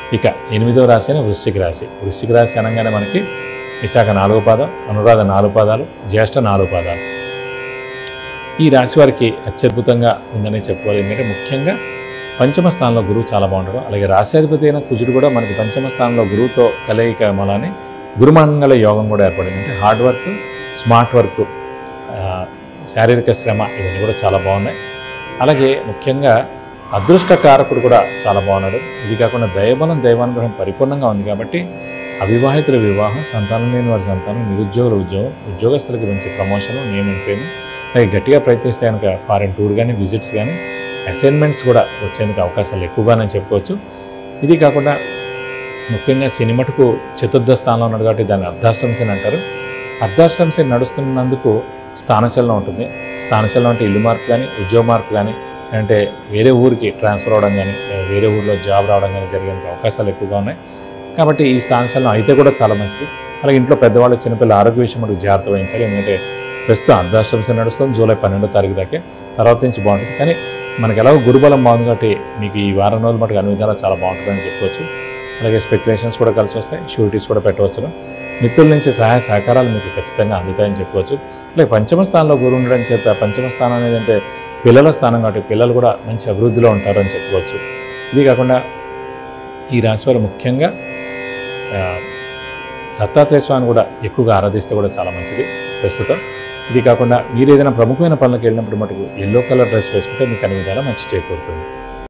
ఇక ఎనిమిదవ రాశి అయిన వృశ్చిక రాశి వృశ్చిక రాశి అనగానే మనకి విశాఖ నాలుగో పాదం అనురాధ నాలుగు పాదాలు జ్యేష్ఠ నాలుగు పాదాలు ఈ రాశి వారికి అత్యద్భుతంగా ఉందని చెప్పుకోవాలి ఎందుకంటే ముఖ్యంగా పంచమ స్థానంలో గురువు చాలా బాగుంటాడు అలాగే రాశ్యాధిపతి అయిన కుజుడు కూడా మనకి పంచమ స్థానంలో గురువుతో కలయిక మూలానే గురుమంగళ యోగం కూడా ఏర్పడింది అంటే హార్డ్ వర్క్ స్మార్ట్ వర్క్ ఆ, శారీరక శ్రమ ఇవన్నీ కూడా చాలా బాగున్నాయి అలాగే ముఖ్యంగా అదృష్టకారకుడు కూడా చాలా బాగున్నాడు ఇది కాకుండా దైవబలం దైవానుగ్రహం పరిపూర్ణంగా ఉంది కాబట్టి అవివాహితుల వివాహం సంతానం లేని వారి సంతానం నిరుద్యోగుల ఉద్యోగం ఉద్యోగస్తులకి మంచి ప్రమోషన్ నియమం ఫేమ్ అలాగే గట్టిగా ప్రయత్నిస్తే కనుక ఫారెన్ టూర్ కానీ విజిట్స్ కానీ అసైన్మెంట్స్ కూడా వచ్చేందుకు అవకాశాలు ఎక్కువగానే చెప్పుకోవచ్చు ఇది కాకుండా ముఖ్యంగా సినిమటుకు చతుర్థ స్థానంలో ఉన్నాడు కాబట్టి దాన్ని అర్ధాష్టమ శని అంటారు అర్ధాష్టమ శని నడుస్తున్నందుకు స్థానచలనం ఉంటుంది స్థానచలనం అంటే ఇల్లు మార్పు కానీ ఉద్యోగ మార్పు కానీ అంటే వేరే ఊరికి ట్రాన్స్ఫర్ అవ్వడం కానీ వేరే ఊరిలో జాబ్ రావడం కానీ జరిగేందుకు అవకాశాలు ఎక్కువగా ఉన్నాయి కాబట్టి ఈ స్థానచలనం అయితే కూడా చాలా మంచిది అలాగే ఇంట్లో పెద్దవాళ్ళు చిన్నపిల్లల ఆరోగ్య విషయం మనకు జాగ్రత్త వహించాలి ఎందుకంటే ప్రస్తుతం అర్ధాష్టమ శని నడుస్తుంది జూలై పన్నెండో తారీఖు దాకా తర్వాత నుంచి బాగుంటుంది కానీ మనకి ఎలాగో గురుబలం బాగుంది కాబట్టి మీకు ఈ వారం రోజులు మటుకు అన్ని విధాలా చాలా బాగుంటుందని చెప్పుకోవచ్చు అలాగే స్పెక్యులేషన్స్ కూడా కలిసి వస్తాయి షూరిటీస్ కూడా పెట్టవచ్చు మిత్రుల నుంచి సహాయ సహకారాలు మీకు ఖచ్చితంగా అందుతాయని చెప్పుకోవచ్చు అలాగే పంచమ స్థానంలో గురువు ఉండడం చేత పంచమ స్థానం అనేది అంటే పిల్లల స్థానం కాబట్టి పిల్లలు కూడా మంచి అభివృద్ధిలో ఉంటారని చెప్పుకోవచ్చు ఇది కాకుండా ఈ రాశి వారు ముఖ్యంగా ఆ, దత్తాత్రేయ స్వామిని కూడా ఎక్కువగా ఆరాధిస్తే కూడా చాలా మంచిది ప్రస్తుతం ఇది కాకుండా మీరు ఏదైనా ప్రముఖమైన పనులకు వెళ్ళినప్పుడు మటుకు ఎల్లో కలర్ డ్రెస్ వేసుకుంటే మీకు అన్ని విధాలా మంచి చేకూరుతుంది